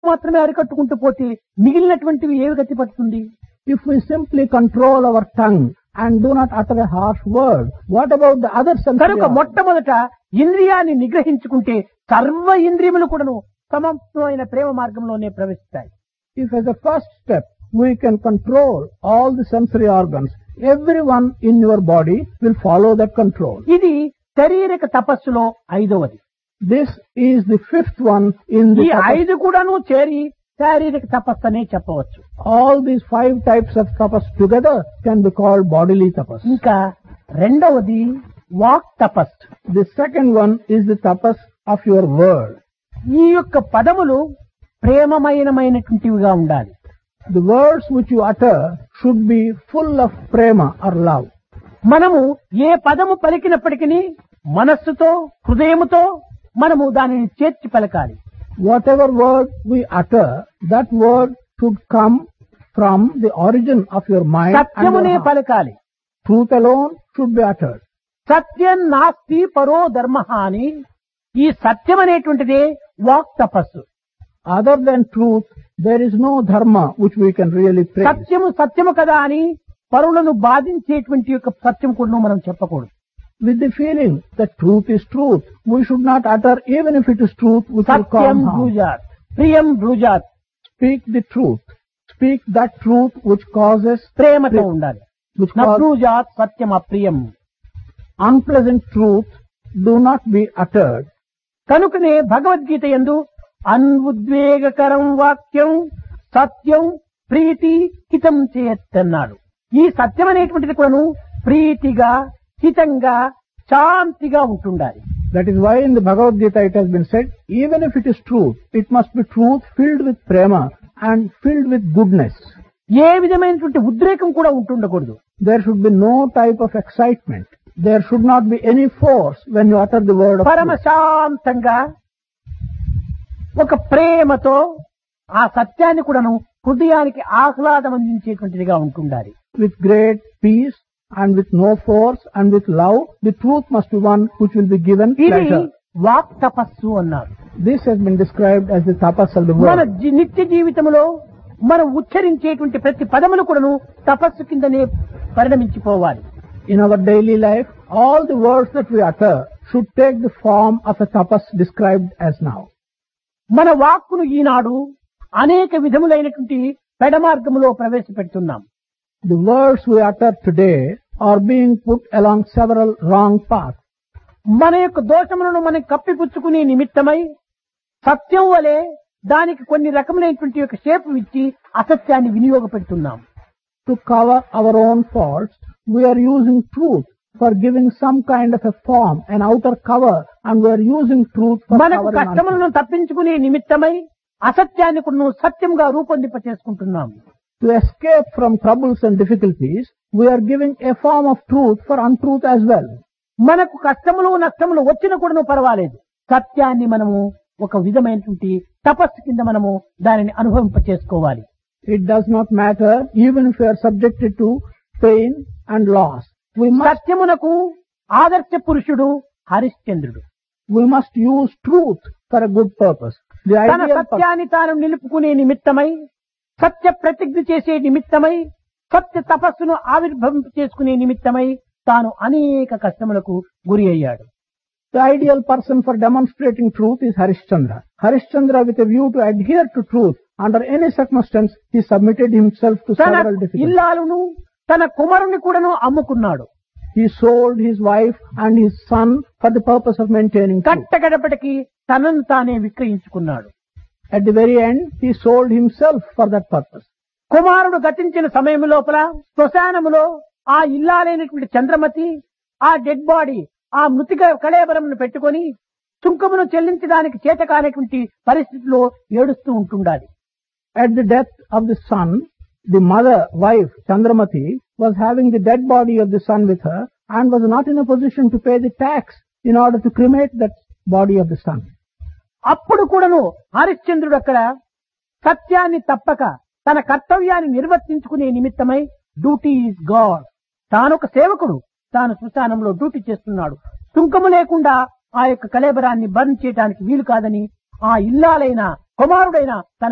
మాత్రమే అరికట్టుకుంటూ పోతే మిగిలినటువంటివి ఏవి గతి పడుతుంది If we simply control our tongue and do not utter a harsh word, what about the other sensory కనుక organs? మొట్టమొదట ఇంద్రియాన్ని నిగ్రహించుకుంటే సర్వ ఇంద్రియములు కూడాను సమమైన ప్రేమ మార్గంలోనే ప్రవేశిస్తాయి If as a first step we can control all the sensory organs, everyone in your body will follow that control. ఇది శారీరక తపస్సులో ఐదవది This is the fifth one in ఈ the tapas. ఐదు కూడాను చేరి శారీరక తపస్సు అనే చెప్పవచ్చు All these five types of tapas together can be called bodily tapas. ఇంకా రెండవది వాక్ తపస్ The second one is the tapas of your word. ఈ యొక్క పదములు ప్రేమమయనమైనటువంటివిగా ఉండాలి The words which you utter should be full of prema or love. మనము ఏ పదము పలికినప్పటికీ మనస్సుతో హృదయముతో మనము దానిని చేర్చి పలకాలి Whatever word we utter, that word should come from the origin of your mind and సత్యమునే your heart. పలకాలి Truth alone should be uttered. సత్యం నాస్తి పరో ధర్మ అని ఈ సత్యం అనేటువంటిదే వాక్ తపస్సు Other than truth, there is no dharma which we can really praise. సత్యము సత్యము కదా అని పరులను బాధించేటువంటి యొక్క సత్యం కూడా మనం చెప్పకూడదు With the feeling that truth is truth, we should not utter even if it is truth which will Satyam cause harm. బ్రూజాత్ ప్రియం బ్రూజాత్ Speak the truth. Speak that truth which causes, ప్రేమతో ఉండాలి which causes నబ్రూజాత్ Satyam అప్రియం unpleasant truth do not be uttered. కనుకనే భగవద్గీత ఎందు అన్ఉద్వేగకరం వాక్యం సత్యం ప్రీతి హితం చేయత్తన్నాడు ఈ సత్యం అనేటువంటిది కూడాను ప్రీతిగా హితంగా శాంతిగా ఉంటుండాలి That is why in the Bhagavad Gita it has been said, even if it is truth, it must be truth filled with prema and filled with goodness. ఏ విధమైనటువంటి ఉద్రేకం కూడా ఉంటుండకూడదు There should be no type of excitement. There should not be any force when you utter the word of పరమ truth. శాంతంగా ఒక ప్రేమతో ఆ సత్యాన్ని కూడాను హృదయానికి ఆహ్లాదం అందించేటువంటిదిగా ఉంటుండాలి With great peace and with no force and with love, the truth must be one which will be given ఇది pleasure. వాక్ తపస్సు అన్నారు This has been described as the tapas of the మన word. జీ- నిత్య జీవితంలో మనం ఉచ్చరించేటువంటి ప్రతి పదములు కూడాను తపస్సు కిందనే పరిణమించిపోవాలి In our daily life, all the words that we utter should take the form of a tapas described as now. మన వాక్కును ఈనాడు అనేక విధములైనటువంటి పెడమార్గములో ప్రవేశపెడుతున్నాం The words we utter today are being put along several wrong paths. మన యొక్క దోషములను మనం కప్పిపుచ్చుకునే నిమిత్తమై సత్యం వలె దానికి కొన్ని రకములైనటువంటి యొక్క షేపు ఇచ్చి అసత్యాన్ని వినియోగపెడుతున్నాం To cover our own faults, we are using truth for giving some kind of a form, an outer cover, and we are using truth for మనకు covering our కష్టములను తప్పించుకునే నిమిత్తమై అసత్యాన్ని కూడా సత్యంగా రూపొందింప చేసుకుంటున్నాం To escape from troubles and difficulties, we are giving a form of truth for untruth as well. మనకు కష్టములు నష్టములు వచ్చిన కూడాను పర్వాలేదు సత్యాన్ని మనము ఒక విధమైనటువంటి తపస్సు కింద మనము దానిని అనుభవింప చేసుకోవాలి It does not matter even if we are subjected to pain and loss. We must, సత్యమునకు ఆదర్శ పురుషుడు హరిశ్చంద్రుడు we must use truth for a good purpose. The తన ideal purpose. సత్యాన్ని తాను నిలుపుకునే నిమిత్తమై సత్య ప్రతిజ్ఞ చేసే నిమిత్తమై సత్య తపస్సును ఆవిర్భవింప చేసుకునే నిమిత్తమై తాను అనేక కష్టములకు గురి అయ్యాడు The ideal person for demonstrating truth is Harishchandra. Harishchandra with a view to adhere to truth under any circumstance, he submitted himself to తన several difficulties. ఇల్లాలును తన కుమారుని కూడాను అమ్ముకున్నాడు He sold his wife and his son for the purpose of maintaining truth. కట్టగడపటికి తనను తానే విక్రయించుకున్నాడు At the very end, he sold himself for that purpose. కుమారుడు గతించిన సమయం లోపల శ్మశానములో ఆ ఇల్లాలైనటువంటి చంద్రమతి ఆ డెడ్ బాడీ ఆ మృతిక కళేబరమును పెట్టుకొని సుంకమును చెల్లించడానికి చేత కానటువంటి పరిస్థితిలో ఏడుస్తూ ఉంటుండాలి At the death of the son, the mother, wife, Chandramati, was having the dead body of the son with her and was not in a position to pay the tax in order to cremate that body of the son. అప్పుడు కూడాను హరిశ్చంద్రుడు అక్కడ సత్యాన్ని తప్పక తన కర్తవ్యాన్ని నిర్వర్తించుకునే నిమిత్తమై duty is God తానొక సేవకుడు తాను శ్మశానంలో డ్యూటీ చేస్తున్నాడు సుంకము లేకుండా ఆ యొక్క కలేబరాన్ని బర్న్ చేయడానికి వీలు కాదని ఆ ఇల్లాలైన కుమారుడైన తన